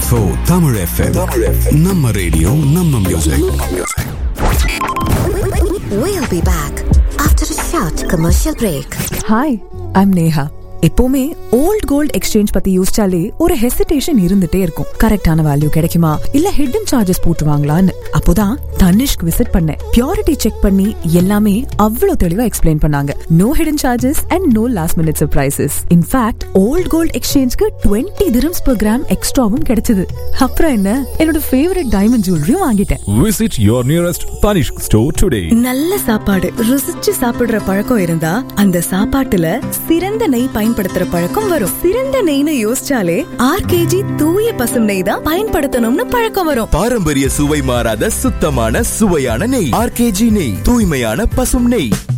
101.4 Tamil FM. நம்ம radio நம்ம music We'll be back after a short commercial break. Hi I'm Neha எப்பவுமே old gold exchange பத்தி யோசிச்சாலே ஒரு hesitation இருந்துட்டே இருக்கும் கரெக்டான வேல்யூ கிடைக்குமா இல்ல ஹிடன் சார்ஜஸ் போட்டுருவாங்களான்னு அப்போதான் தனிஷ்க் விசிட் பண்ணேன் பியூரிட்டி செக் பண்ணி எல்லாமே அவ்வளவு தெளிவா எக்ஸ்பிளைன் பண்ணாங்க no hidden charges and no last minute surprises in fact old gold எக்ஸ்சேஞ்ச்க்கு டுவெண்ட்டி dirhams per கிராம் எக்ஸ்ட்ராவும் கிடைச்சது அப்புறம் என்ன என்னோட ஃபேவரட் டைமண்ட் ஜுவல்லரியும் வாங்கிட்டேன் Visit your nearest Tanishq store today. நல்ல சாப்பாடு ருசிச்சு சாப்பிடுற பழக்கம் இருந்தா அந்த சாப்பாட்டுல சிறந்த நெய் பயன்படுத்துற பழக்கம் வரும் சிறந்த நெய்னு யோசிச்சாலே ஆர்கேஜி தூய பசும் நெய் தான் பயன்படுத்தணும்னு பழக்கம் வரும் பாரம்பரிய சுவை மாறாத சுத்தமான சுவையான நெய் ஆர்கேஜி நெய் தூய்மையான பசும் நெய்